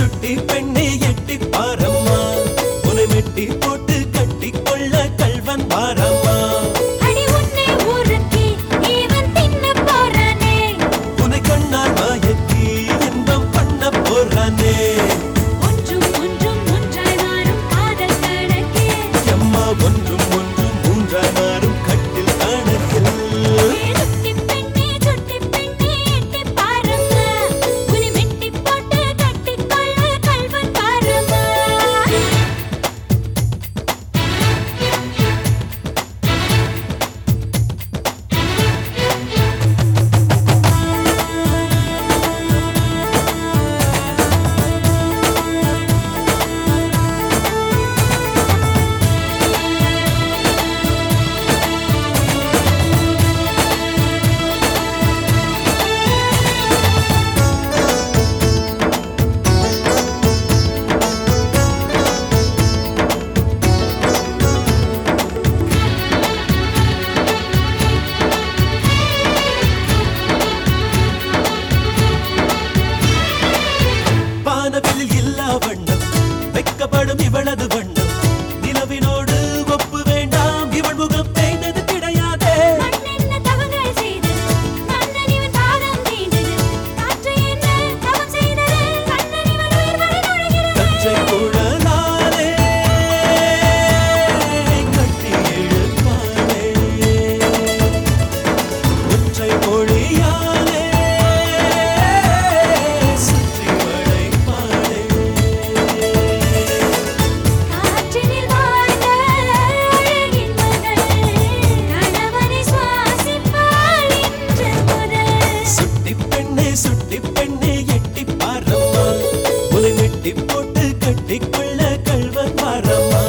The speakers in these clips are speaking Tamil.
சுட்டி பெண்ணே எட்டி பாரம்மா உனை மெட்டி போட்டு கட்டி கொள்ள கல்வன் பாரம்மா அடி உன்னை ஊருக்கே இவன் தின்ன போறானே உனை கண்ணால் மயக்கி இன்பம் பண்ண போறானே ஒன்றும் ஒன்றும் ஒன்றாய் மாறும் காதல் கணக்கே எம்மா ஒன்றும் ஒன்றும் மூன்றாய் மாறும் கட்டில் கணக்கில் சுட்டி பெண்ணே சுட்டி பெண்ணே எட்டி பாரம்மா உன்னை மெட்டி போட்டு கட்டிக்கொள்ள கல்வன் பாரம்மா வானவில்லில் இல்லா வண்ணம் வெக்கப்படும் இவளது வண்ணம் நிலவினோடு ஒப்பு வேண்டாம் இவள் முகம் தேய்ந்தது கிடையாதே மண்ணென்ன தவங்கள் செய்தது மன்னன் இவன் பாதம் தீண்டது காற்று என்ன தவம் செய்தது கண்ணன் இவன் உயிர் வரை நுழைகிறது கச்சை குழலாலே கட்டி இழுப்பாளே ஒற்றை மொழியாலே சுற்றி வளைப்பாளே காற்றினில் வாழ்ந்த அழகின் மகள் கணவனை சுவாசிப்பாள் இன்று முதல் சுட்டி பெண்ணே சுட்டி பெண்ணே எட்டி பாரம்மா உலை வெட்டி போட்டு கட்டிக்கொள்ள கல்வன் பாரம்மா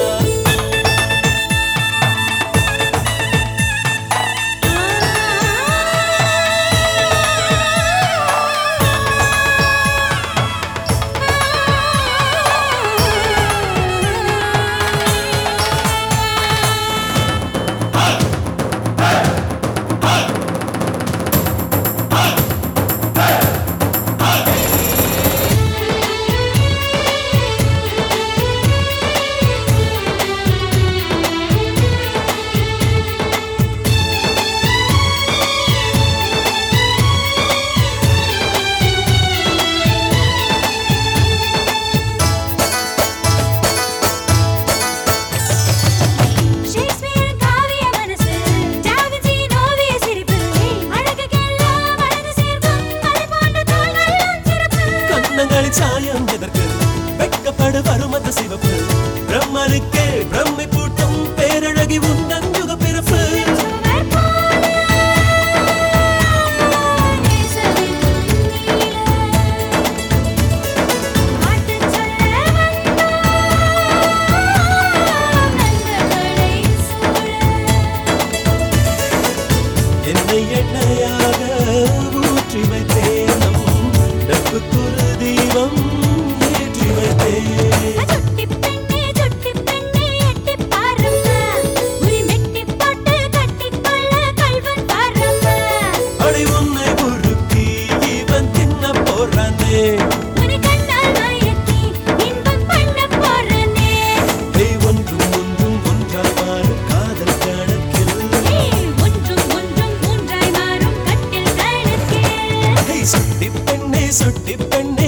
ஷேக்ஸ்பியர் காவிய மனசு ஜாவிஜி ஓவிய சிரிப்பு அழகுக்கெல்லாம் அழகு சேர்க்கும் மலை போன்ற தோள்களும் சிறப்பு கண்ணங்களின் சாயம் எதற்கு வெட்கப்படு வருமத சிவப்பு பிரம்மனுக்கே பிரம்மை பூட்டும் பேரழகி உந்தன் யுக பிறப்பு சுவர் போல நேசமின் நீல பாட்டுச் சொல்ல வந்தோம் நண்பர்களை சூழ என்னை எண்ணெயாக ஊற்றி வைத்தேன் நம் நட்புக்குரு தீபம் ஏற்றி வைத்தேன் சுட்டி பெண்ணே சுட்டி பெண்ணே எட்டி பாரம்மா உரி மெட்டி போட்டு கட்டிக்கொள்ள கல்வன் பாரம்மா அடி உன்னை உருக்கி இவன் தின்ன போறானே உனி கண்ணால் மயக்கி இன்பம் பண்ண போறனே ஏய் ஒன்றும் ஒன்றும் ஒன்றாய் மாறும் காதல் கணக்கில் ஏய் ஒன்றும் ஒன்றும் மூன்றாய் மாறும் கட்டில் கணக்கே ஏய் சுட்டி பெண்ணே சுட்டி பெண்ணே